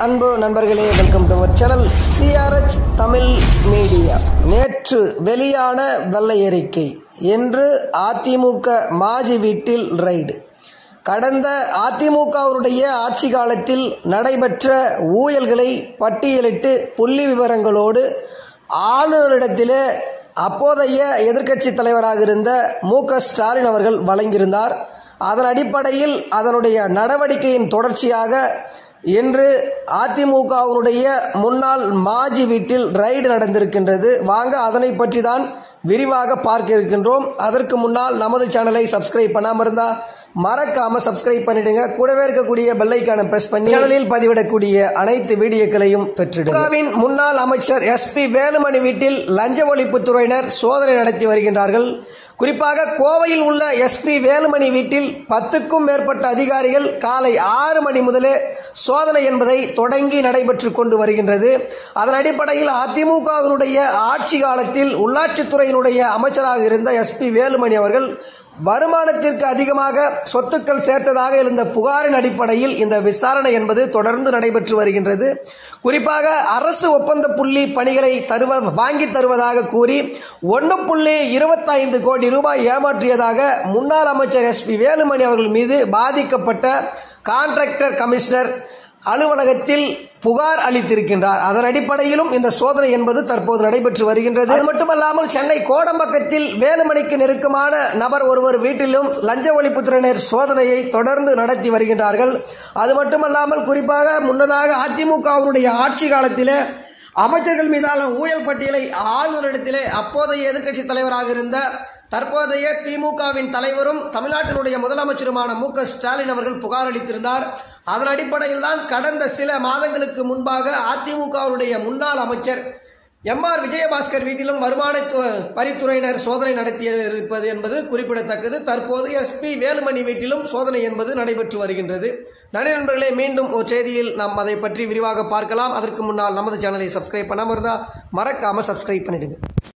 அன்பு நண்பர்களே welcome to our channel CRH Tamil media நேற்று வெளியான வெள்ளை அறிக்கை என்று அதிமுக மாஜி வீட்டில் ரைடு கடந்த அதிமுகவுடைய ஆட்சி காலத்தில் நடைபெற்ற ஊழல்களை பட்டியலிட்டு புள்ளி விவரங்களோடு ஆளுநரிடத்திலே அப்போதைய எதிர்க்கட்சி தலைவராக இருந்த மு க ஸ்டாலின் அவர்கள் வழங்கியிருந்தார் அதன் அடிப்படையில் அதனுடைய நடவடிக்கையின் தொடர்ச்சியாக இன்று அதிமுகவினுடைய முன்னாள் மாஜி வீட்டில் ரைடு நடந்திருக்கின்றது வாங்க அதனை பற்றி தான் விரிவாக பார்க்க இருக்கின்றோம் அதற்கு முன்னால் நமது சேனலை சப்ஸ்கிரைப் பண்ணாமல் இருந்தா மறக்காம சப்ஸ்கிரைப் பண்ணிடுங்க கூடவே இருக்கக்கூடிய பெல்லைக்கான பிரஸ் பண்ணி சேனலில் பதிவிடக்கூடிய அனைத்து வீடியோக்களையும் பெற்றிடுங்க முன்னாள் அமைச்சர் எஸ்பி வேலுமணி வீட்டில் லஞ்ச ஒழிப்புத்துறையினர் சோதனை நடத்தி வருகின்றார்கள் குறிப்பாக கோவையில் உள்ள எஸ்பி வேலுமணி வீட்டில் பத்துக்கும் மேற்பட்ட அதிகாரிகள் காலை ஆறு மணி முதலே சோதனை என்பதை தொடங்கி நடைபெற்று கொண்டு வருகின்றது அதன் அடிப்படையில் அதிமுகவினுடைய ஆட்சி காலத்தில் உள்ளாட்சித்துறையினுடைய அமைச்சராக இருந்த எஸ்பி வேலுமணி அவர்கள் வருமானத்திற்கு அதிகமாக சொத்துக்கள் சேர்த்ததாக இருந்த புகாரின் அடிப்படையில் இந்த விசாரணை என்பது தொடர்ந்து நடைபெற்று வருகின்றது குறிப்பாக அரசு ஒப்பந்த புள்ளி பணிகளை தருவ வாங்கி தருவதாக கூறி ஒன்று புள்ளி இருபத்தைந்து கோடி ரூபாய் ஏமாற்றியதாக முன்னாள் அமைச்சர் எஸ் பி வேலுமணி அவர்கள் மீது பாதிக்கப்பட்ட கான்ட்ராக்டர் கமிஷனர் அலுவலகத்தில் புகார் அளித்திருக்கின்றார் அதன் அடிப்படையிலும் இந்த சோதனை என்பது தற்போது நடைபெற்று வருகின்றது அது மட்டுமல்லாமல் சென்னை கோடம்பக்கத்தில் வேலுமணிக்கு நெருக்கமான நபர் ஒருவர் வீட்டிலும் லஞ்ச ஒழிப்புத்துறையினர் சோதனையை தொடர்ந்து நடத்தி வருகின்றார்கள் அது மட்டுமல்லாமல் குறிப்பாக முன்னதாக அதிமுகவினுடைய ஆட்சி காலத்திலே அமைச்சர்கள் மீதான ஊழல் பட்டியலை ஆளுநரிடத்திலே அப்போதைய எதிர்க்கட்சி தலைவராக இருந்த தற்போதைய திமுகவின் தலைவரும் தமிழ்நாட்டினுடைய முதலமைச்சருமான மு க ஸ்டாலின் அவர்கள் புகார் அளித்திருந்தார் அதன் அடிப்படையில் தான் கடந்த சில மாதங்களுக்கு முன்பாக அதிமுகவுடைய முன்னாள் அமைச்சர் எம் ஆர் விஜயபாஸ்கர் வீட்டிலும் வருமான வரித்துறையினர் சோதனை நடத்தி இருப்பது என்பது குறிப்பிடத்தக்கது தற்போது எஸ்பி வேலுமணி வீட்டிலும் சோதனை என்பது நடைபெற்று வருகின்றது நன்றி நண்பர்களே மீண்டும் ஒரு செய்தியில் நாம் அதை பற்றி விரிவாக பார்க்கலாம் அதற்கு முன்னால் நமது சேனலை சப்ஸ்கிரைப் பண்ணாமல் இருந்தால் மறக்காமல் சப்ஸ்கிரைப் பண்ணிடுங்க